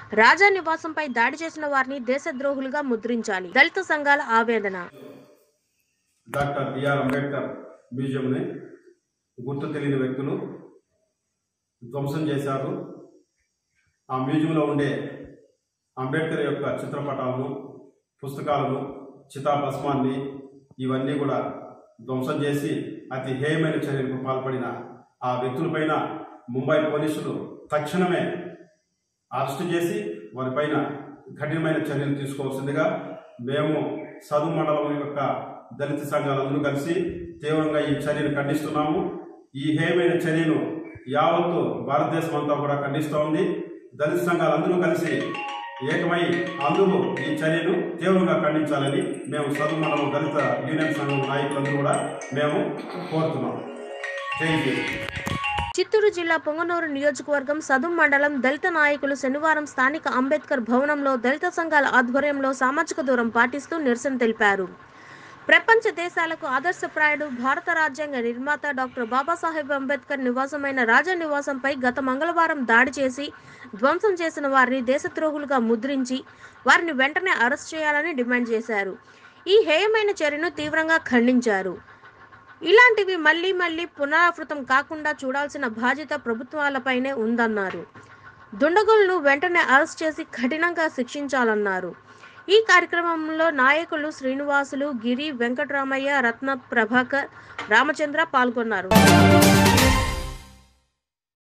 రాజా నివాసంపై దాడి చేసిన వారిని దేశద్రోహులుగా ముద్రించాలి దళిత సంఘాల ఆవేదన డాక్టర్ బిఆర్ అంబేద్కర్ మ్యూజియంని గుర్తు తెలియని వ్యక్తులు ధ్వంసం చేశారు ఆ మ్యూజియంలో ఉండే అంబేద్కర్ యొక్క చిత్రపటాలను పుస్తకాలను చితాభస్మాన్ని ఇవన్నీ కూడా ధ్వంసం చేసి అతి హేయమైన చర్యలకు పాల్పడిన ఆ వ్యక్తులపైన ముంబై పోలీసులు తక్షణమే అరెస్టు చేసి వారిపైన కఠినమైన చర్యలు తీసుకోవాల్సిందిగా మేము సదు మండలం యొక్క దళిత సంఘాలందరూ కలిసి తీవ్రంగా ఈ చర్యను ఖండిస్తున్నాము ఈ హేయమైన చర్యను యావత్తు భారతదేశం అంతా కూడా ఖండిస్తూ ఉంది దళిత సంఘాలందరూ కలిసి ఏకమై అందరూ ఈ చర్యను తీవ్రంగా ఖండించాలని మేము సదు మండలం దళిత యూనియన్ సంఘం నాయకులందరూ కూడా మేము కోరుతున్నాం జై హింద్ చిత్తూరు జిల్లా పొంగనూరు నియోజకవర్గం సదుం మండలం దళిత నాయకులు శనివారం స్థానిక అంబేద్కర్ భవనంలో దళిత సంఘాల ఆధ్వర్యంలో సామాజిక దూరం పాటిస్తూ నిరసన తెలిపారు ప్రపంచ దేశాలకు ఆదర్శప్రాయుడు భారత రాజ్యాంగ నిర్మాత డాక్టర్ బాబాసాహెబ్ అంబేద్కర్ నివాసమైన రాజా నివాసంపై గత మంగళవారం దాడి చేసి ధ్వంసం చేసిన వారిని దేశద్రోహులుగా ముద్రించి వారిని వెంటనే అరెస్ట్ చేయాలని డిమాండ్ చేశారు ఈ హేయమైన చర్యను తీవ్రంగా ఖండించారు ఇలాంటివి మళ్ళీ మళ్ళీ పునరావృతం కాకుండా చూడాల్సిన బాధ్యత ప్రభుత్వాలపైనే ఉందన్నారు దుండగులను వెంటనే అరెస్ట్ చేసి కఠినంగా శిక్షించాలన్నారు ఈ కార్యక్రమంలో నాయకులు శ్రీనివాసులు గిరి వెంకటరామయ్య రత్న ప్రభాకర్ రామచంద్ర పాల్గొన్నారు